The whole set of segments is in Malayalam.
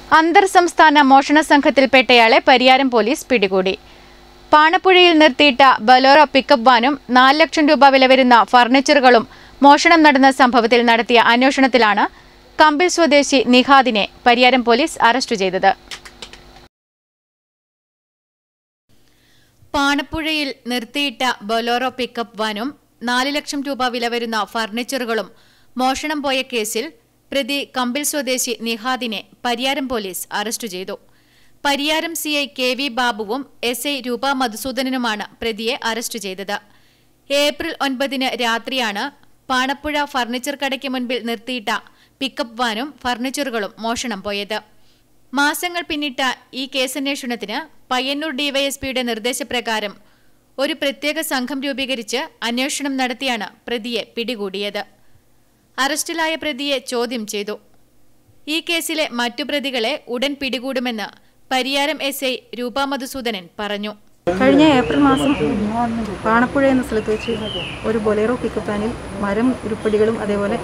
അന്തർ സംസ്ഥാന മോഷണ സംഘത്തിൽപ്പെട്ടയാളെ പരിയാരം പോലീസ് പിടികൂടി പാണപ്പുഴയിൽ നിർത്തിയിട്ട ബലോറോ പിക്കപ്പ് വാനും നാല് ലക്ഷം രൂപ വില വരുന്ന ഫർണിച്ചറുകളും മോഷണം നടന്ന സംഭവത്തിൽ നടത്തിയ അന്വേഷണത്തിലാണ് കമ്പിൽ സ്വദേശി നിഹാദിനെ പരിയാരം പോലീസ് അറസ്റ്റ് ചെയ്തത് പാണപ്പുഴയിൽ നിർത്തിയിട്ട ബൊലോറോ പിക്കപ്പ് വാനും നാല് ലക്ഷം രൂപ വില വരുന്ന ഫർണിച്ചറുകളും മോഷണം പോയ കേസിൽ പ്രതി കമ്പിൽ സ്വദേശി നിഹാദിനെ പരിയാരം പോലീസ് അറസ്റ്റ് ചെയ്തു Pariyaram C I K V ബാബുവും എസ് ഐ രൂപ മധുസൂദനനുമാണ് പ്രതിയെ അറസ്റ്റ് ചെയ്തത് ഏപ്രിൽ ഒൻപതിന് രാത്രിയാണ് പാണപ്പുഴ ഫർണിച്ചർ കടയ്ക്ക് മുൻപിൽ നിർത്തിയിട്ട പിക്കപ്പ് വാനും ഫർണിച്ചറുകളും മോഷണം പോയത് മാസങ്ങൾ പിന്നിട്ട ഈ കേസന്വേഷണത്തിന് പയ്യന്നൂർ ഡിവൈഎസ്പിയുടെ നിർദ്ദേശപ്രകാരം ഒരു പ്രത്യേക സംഘം രൂപീകരിച്ച് അന്വേഷണം നടത്തിയാണ് പ്രതിയെ പിടികൂടിയത് അറസ്റ്റിലായ പ്രതിയെ ചോദ്യം ചെയ്തു ഈ കേസിലെ മറ്റു പ്രതികളെ ഉടൻ പിടികൂടുമെന്ന് പരിയാരം എസ് ഐ രൂപ മധുസൂദനൻ പറഞ്ഞു കഴിഞ്ഞ ഏപ്രിൽ മാസം പാണപ്പുഴ എന്ന സ്ഥലത്ത് വെച്ച് ഒരു ബൊലേറോ പിക്കപ്പ് വാനിൽ മരം ഉരുപ്പടികളും അതേപോലെ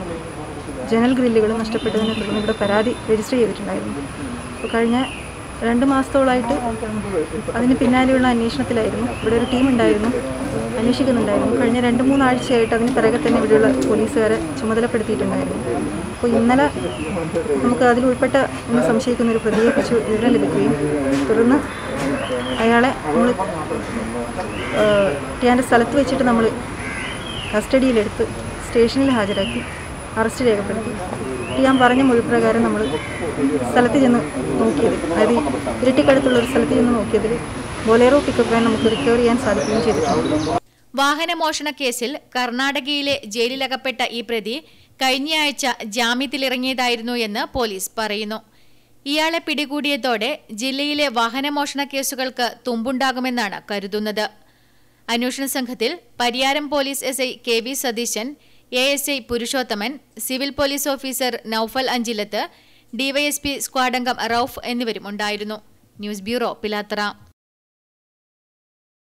ജനൽ ഗ്രില്ലുകളും നഷ്ടപ്പെട്ടതിനെ തുടർന്ന് ഇവിടെ പരാതി രജിസ്റ്റർ ചെയ്തിട്ടുണ്ടായിരുന്നു അപ്പോൾ കഴിഞ്ഞ രണ്ട് മാസത്തോളമായിട്ട് അതിന് പിന്നാലെയുള്ള അന്വേഷണത്തിലായിരുന്നു ഇവിടെ ഒരു ടീം ഉണ്ടായിരുന്നു അന്വേഷിക്കുന്നുണ്ടായിരുന്നു കഴിഞ്ഞ രണ്ട് മൂന്നാഴ്ചയായിട്ട് അതിന് പിറകെ തന്നെ ഇവിടെയുള്ള പോലീസുകാരെ ചുമതലപ്പെടുത്തിയിട്ടുണ്ടായിരുന്നു അപ്പോൾ ഇന്നലെ നമുക്ക് അതിൽ ഉൾപ്പെട്ട എന്ന് സംശയിക്കുന്ന ഒരു പ്രതിയെക്കുറിച്ച് വിവരം ലഭിക്കുകയും തുടർന്ന് അയാളെ നമ്മൾ ടിയാൻ്റെ സ്ഥലത്ത് വെച്ചിട്ട് നമ്മൾ കസ്റ്റഡിയിലെടുത്ത് സ്റ്റേഷനിൽ ഹാജരാക്കി അറസ്റ്റ് രേഖപ്പെടുത്തി ടിയാൻ പറഞ്ഞ മൊഴിപ്രകാരം നമ്മൾ സ്ഥലത്ത് ചെന്ന് നോക്കിയത് അതായത് ഇരട്ടിക്കടുത്തുള്ള ഒരു സ്ഥലത്ത് ചെന്ന് നോക്കിയതിൽ ബൊലേറോ പിക്കപ്പ് വാൻ നമുക്ക് റിക്കവർ ചെയ്യാൻ സാധിക്കുകയും ചെയ്തിട്ടുണ്ട് വാഹനമോഷണ കേസിൽ കർണാടകയിലെ ജയിലിലകപ്പെട്ട ഈ പ്രതി കഴിഞ്ഞയാഴ്ച ജാമ്യത്തിലിറങ്ങിയതായിരുന്നു എന്ന് പോലീസ് പറയുന്നു ഇയാളെ പിടികൂടിയതോടെ ജില്ലയിലെ വാഹനമോഷണ കേസുകൾക്ക് തുമ്പുണ്ടാകുമെന്നാണ് കരുതുന്നത് അന്വേഷണ സംഘത്തിൽ Pariyaram police S I K V Satheesan A S I Purushothaman civil police officer Noufal Anchilath DYSP സ്ക്വാഡംഗം റൌഫ് എന്നിവരും ഉണ്ടായിരുന്നു ന്യൂസ് ബ്യൂറോ പിലാത്തറ